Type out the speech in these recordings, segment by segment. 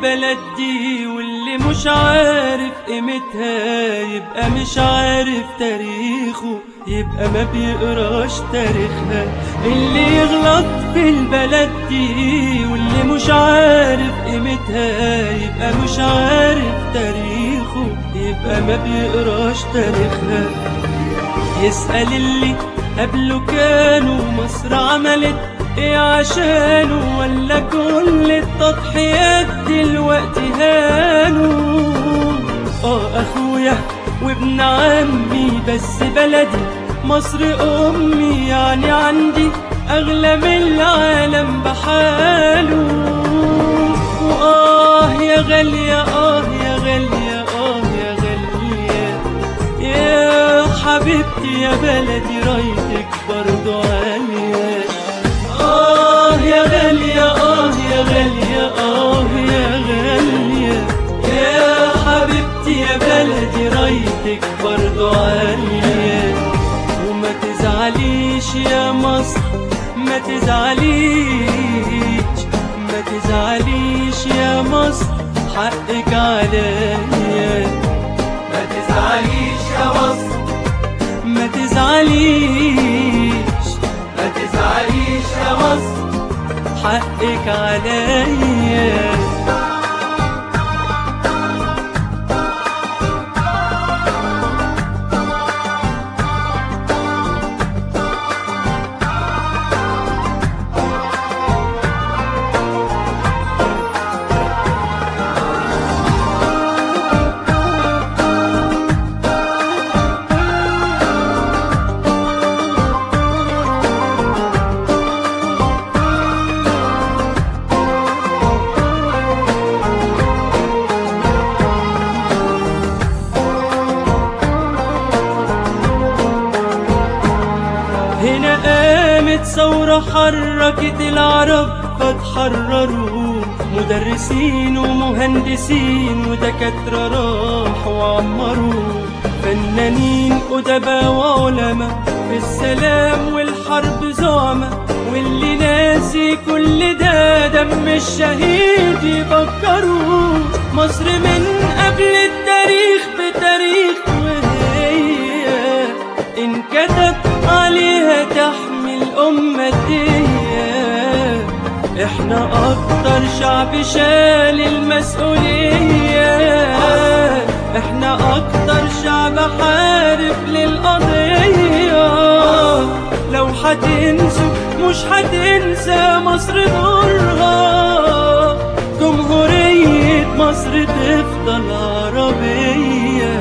البلد دي واللي مش عارف قيمتها يبقى مش عارف تاريخه يبقى ما بيقراش تاريخها اللي يغلط في البلد دي واللي مش عارف قيمتها يبقى مش عارف تاريخه يبقى ما بيقراش تاريخها يسأل اللي قبله كانوا مصر عملت ايه عشانه ولا كل التضحيات دلوقتي هانوا اه اخويا وابن عمي بس بلدي مصر امي يعني عندي اغلى من العالم بحاله واه يا غالية اه يا غالية اه يا غالية يا حبيبتي يا بلدي رايتك برضو عالية آه يا غالية آه يا غالية آه يا غالية يا حبيبتي يا بلدي رايتك برضو عالية وما تزعليش يا مصر ما تزعليش ما تزعليش يا مصر حقك عليا ما تزعليش يا مصر ما تزعليش ما تزعليش يا مصر حقك عليا هنا قامت ثورة حركت العرب فتحرروا مدرسين ومهندسين ودكاترة راحوا وعمروا فنانين أدباء وعلماء في السلام والحرب زعماء واللي ناسي كل ده دم الشهيد يفكروا مصر من قبل التاريخ بتاريخ وهي انكتب عليها تحمي الأمة دي احنا أكتر شعب شال المسؤولية احنا أكتر شعب حارب للقضية لو هتنسوا مش هتنسى مصر دورها جمهورية مصر تفضل عربية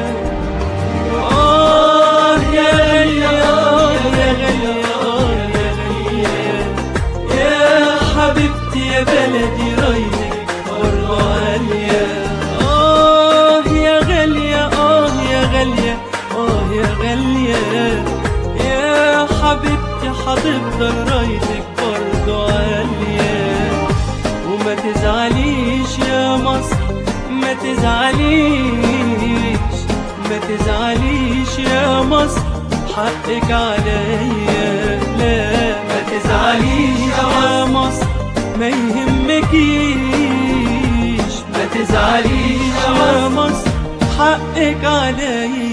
آه يا غالية آه يا غالية آه يا غالية يا حبيبتي يا بلدي رايتك برضو عالية آه يا غالية آه يا غالية آه يا غالية يا حبيبتي هتفضل رايتك برضو عالية وما تزعليش يا مصر ما تزعليش ما تزعليش يا مصر حقك عليا لا ما تزعليش يا مصر ما يهمكيش ما تزعليش يا يا مصر حقك عليا